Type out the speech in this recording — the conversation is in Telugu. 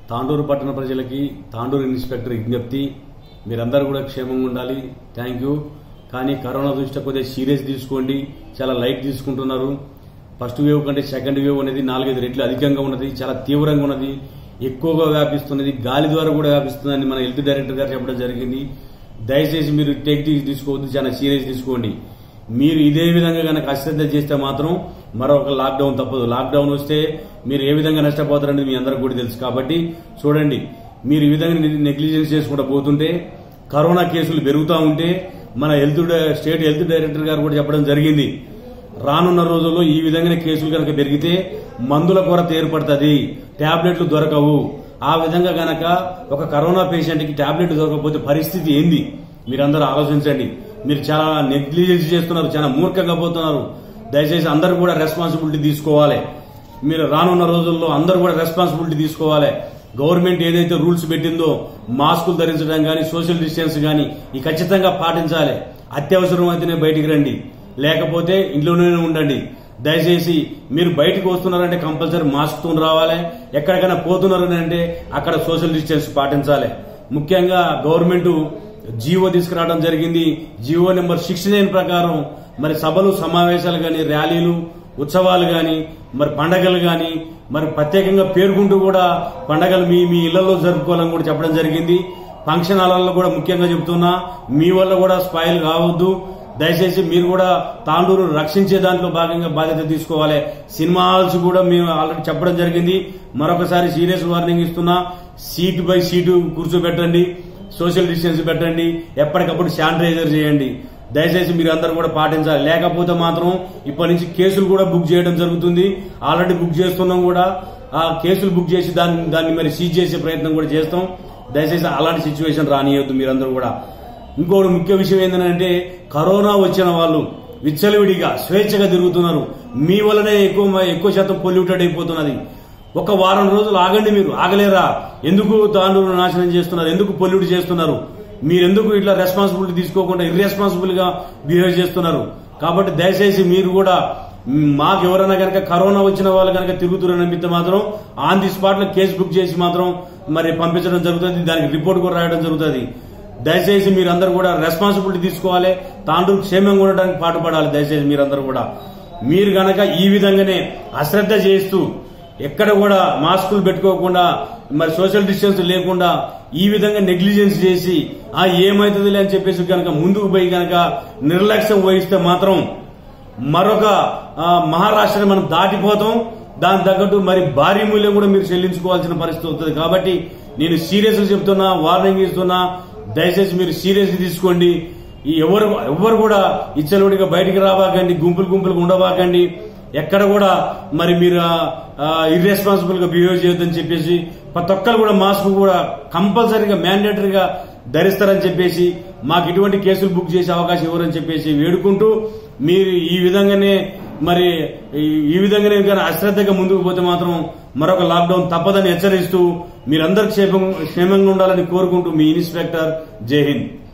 తాండూరు పట్టణ ప్రజలకి తాండూరు ఇన్స్పెక్టర్ విజ్ఞప్తి మీరందరూ కూడా క్షేమంగా ఉండాలి థ్యాంక్ యూ కానీ కరోనా దృష్ట్యా కొద్దిగా సీరియస్ తీసుకోండి చాలా లైట్ తీసుకుంటున్నారు ఫస్ట్ వేవ్ కంటే సెకండ్ వేవ్ అనేది నాలుగైదు రెట్లు అధికంగా ఉన్నది చాలా తీవ్రంగా ఉన్నది ఎక్కువగా వ్యాపిస్తున్నది గాలి ద్వారా కూడా వ్యాపిస్తుందని మన హెల్త్ డైరెక్టర్ గారు చెప్పడం జరిగింది దయచేసి మీరు టేక్ తీసుకోవద్దు చాలా సీరియస్ తీసుకోండి మీరు ఇదే విధంగా కనుక అశ్రద్ధ చేస్తే మాత్రం మరొక లాక్డౌన్ తప్పదు లాక్డౌన్ వస్తే మీరు ఏ విధంగా నష్టపోతారని మీ అందరికి కూడా తెలుసు కాబట్టి చూడండి మీరు ఈ విధంగా నెగ్లిజెన్స్ చేసుకుంటూ పోతుంటే కరోనా కేసులు పెరుగుతూ ఉంటే మన హెల్త్ డై- స్టేట్ హెల్త్ డైరెక్టర్ గారు కూడా చెప్పడం జరిగింది రానున్న రోజుల్లో ఈ విధంగా కేసులు కనుక పెరిగితే మందుల కొరత ఏర్పడుతుంది టాబ్లెట్లు దొరకవు ఆ విధంగా గనక ఒక కరోనా పేషెంట్ కి టాబ్లెట్ దొరకకపోతే పరిస్థితి ఏంది మీరందరూ ఆలోచించండి మీరు చాలా నెగ్లిజెన్స్ చేస్తున్నారు చాలా మూర్ఖంగా పోతున్నారు దయచేసి అందరూ కూడా రెస్పాన్సిబిలిటీ తీసుకోవాలి మీరు రానున్న రోజుల్లో అందరూ కూడా రెస్పాన్సిబిలిటీ తీసుకోవాలి గవర్నమెంట్ ఏదైతే రూల్స్ పెట్టిందో మాస్కులు ధరించడం కానీ సోషల్ డిస్టెన్స్ కానీ ఈ ఖచ్చితంగా పాటించాలి అత్యవసరం అయితేనే బయటికి రండి లేకపోతే ఇంట్లోనే ఉండండి దయచేసి మీరు బయటకు వస్తున్నారంటే కంపల్సరీ మాస్క్ తో రావాలి ఎక్కడికైనా పోతున్నారని అంటే అక్కడ సోషల్ డిస్టెన్స్ పాటించాలి ముఖ్యంగా గవర్నమెంట్ జీవో తీసుకురావడం జరిగింది జీవో నెంబర్ సిక్స్టీ నైన్ ప్రకారం మరి సభలు సమావేశాలు గాని ర్యాలీలు ఉత్సవాలు గాని మరి పండగలు గాని మరి ప్రత్యేకంగా పేర్కొంటూ కూడా పండగలు మీ మీ ఇళ్లలో జరుపుకోవాలని కూడా చెప్పడం జరిగింది ఫంక్షన్ హాల్లో కూడా ముఖ్యంగా చెప్తున్నా మీ వల్ల కూడా స్పాయిల్ కావద్దు దయచేసి మీరు కూడా తాండూరు రక్షించే దాంట్లో భాగంగా బాధ్యత తీసుకోవాలి సినిమా హాల్స్ కూడా మేము ఆల్రెడీ చెప్పడం జరిగింది మరొకసారి సీరియస్ వార్నింగ్ ఇస్తున్నా సీటు బై సీటు కూర్చోబెట్టండి సోషల్ డిస్టెన్స్ పెట్టండి ఎప్పటికప్పుడు శానిటైజర్ చేయండి దయచేసి మీరు అందరూ కూడా పాటించాలి లేకపోతే మాత్రం ఇప్పటి నుంచి కేసులు కూడా బుక్ చేయడం జరుగుతుంది ఆల్రెడీ బుక్ చేస్తున్నాం కూడా ఆ కేసులు బుక్ చేసి దాన్ని దాన్ని మరి సీజ్ చేసే ప్రయత్నం కూడా చేస్తాం దయచేసి అలాంటి సిచ్యువేషన్ రానియొద్దు మీరందరూ కూడా ఇంకోటి ముఖ్య విషయం ఏంటంటే కరోనా వచ్చిన వాళ్ళు విచ్చలవిడిగా స్వేచ్ఛగా తిరుగుతున్నారు మీ వల్లనే ఎక్కువ ఎక్కువ శాతం పొల్యూటెడ్ అయిపోతున్నది ఒక వారం రోజులు ఆగండి మీరు ఆగలేరా ఎందుకు తాండూరు నాశనం చేస్తున్నారు ఎందుకు పొల్యూట్ చేస్తున్నారు మీరెందుకు ఇట్లా రెస్పాన్సిబిలిటీ తీసుకోకుండా ఇర్రెస్పాన్సిబుల్ గా బిహేవ్ చేస్తున్నారు కాబట్టి దయచేసి మీరు కూడా మ్, మాకు ఎవరైనా కనుక కరోనా వచ్చిన వాళ్ళు కనుక తిరుగుతున్నారు అనిపిస్తే మాత్రం ఆన్ ది స్పాట్ లో కేసు బుక్ చేసి మాత్రం మరి పంపించడం జరుగుతుంది దానికి రిపోర్ట్ కూడా రాయడం జరుగుతుంది దయచేసి మీరందరూ కూడా రెస్పాన్సిబిలిటీ తీసుకోవాలి తాండూరు క్షేమంగా ఉండడానికి పాటుపడాలి దయచేసి మీరందరూ కూడా మీరు గనక ఈ విధంగానే అశ్రద్ధ చేస్తూ ఎక్కడ కూడా మాస్కులు పెట్టుకోకుండా మరి సోషల్ డిస్టెన్స్ లేకుండా ఈ విధంగా నెగ్లిజెన్స్ చేసి ఆ ఏమైతుందిలే అని చెప్పేసి కనుక ముందుకు పోయి కనుక నిర్లక్ష్యం వహిస్తే మాత్రం మరొక ఆ, మహారాష్ట్రని మనం దాటిపోతాం దాని తగ్గట్టు మరి భారీ మూల్యం కూడా మీరు చెల్లించుకోవాల్సిన పరిస్థితి వస్తుంది కాబట్టి నేను సీరియస్ గా చెప్తున్నా వార్నింగ్ ఇస్తున్నా దయచేసి మీరు సీరియస్ తీసుకోండి ఈ ఎవరు ఎవరు కూడా ఇచ్చలుడిగా బయటికి రాబాకండి గుంపులు గుంపులుగా ఉండబాకండి ఎక్కడ కూడా మరి మీరు ఇర్రెస్పాన్సిబుల్ గా బిహేవ్ చేయొద్దని చెప్పేసి ప్రతి ఒక్కరు కూడా మాస్క్ కూడా కంపల్సరీగా మ్యాండేటరీగా ధరిస్తారని చెప్పేసి మాకు ఇటువంటి కేసులు బుక్ చేసే అవకాశం ఇవ్వరని చెప్పేసి వేడుకుంటూ మీరు ఈ విధంగానే మరి ఈ- ఈ విధంగానే కానీ అశ్రద్ధగా ముందుకు పోతే మాత్రం మరొక లాక్డౌన్ తప్పదని హెచ్చరిస్తూ మీరందరూ క్షేమం క్షేమంగా ఉండాలని కోరుకుంటూ మీ ఇన్స్పెక్టర్ జై హింద్